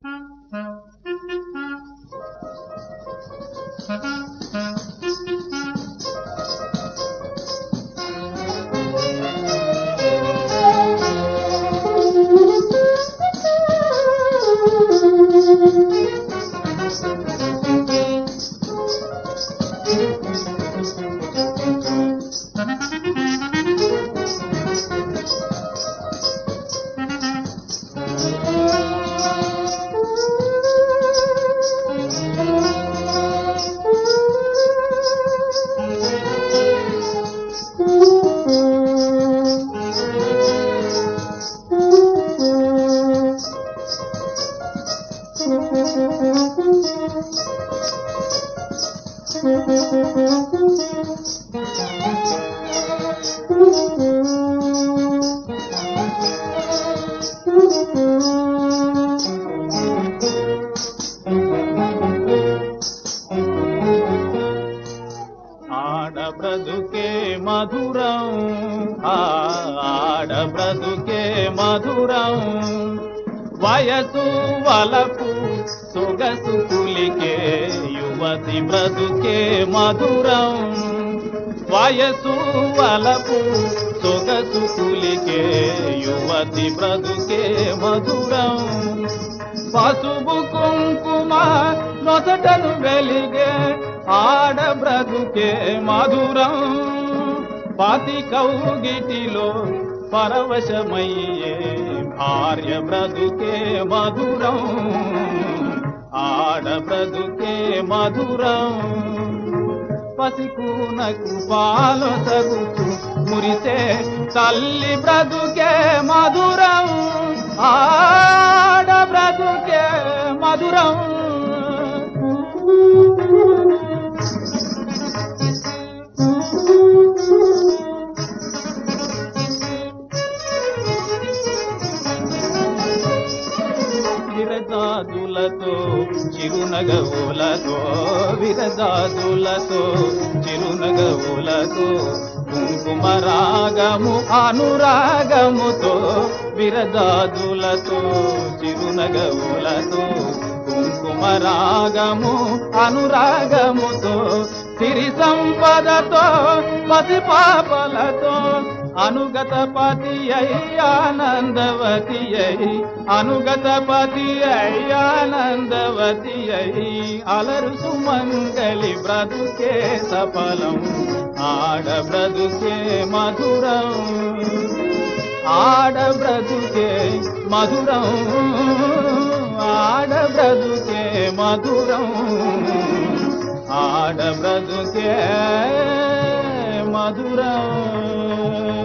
ఆడ బ్రతుకే మధురం ఆ ఆడ బ్రతుకే మధురం వయసు వలపు సొగసు పులికే యువతి బ్రతుకే మధురం వయసు వలపు సొగసు పులికే యువతి బ్రతుకే మధురం పసుపు కుంకుమ నొసటను వెలిగే ఆడ బ్రతుకే మధురం పాతి కౌగిటిలో పరవశమయ్యే భార్య బ్రతుకే మధురం ఆడ బ్రతుకే మధురం పసికూనకు పాలు తగుతూ మురిసే తల్లి బ్రతుకే మధురం ఆడ బ్రతుకే మధురం విరజాదులతో చిరునగవులతో విరజాదులతో చిరునగవులతో కుంకుమ రాగము అనురాగముతో విరజాదులతో చిరునగవులతో కుంకుమ రాగము అనురాగముతో సిరి సంపదతో పసి పాపలతో అనుగత పతి అయి ఆనందవతి అయి అనుగత పతి అయి ఆనందవతి అయి అలరు సుమంగళి బ్రతుకే సఫలం ఆడ బ్రతుకే మధురం ఆడ బ్రతుకే మధురం ఆడ బ్రతుకే మధురం ఆడ బ్రతుకే మధురం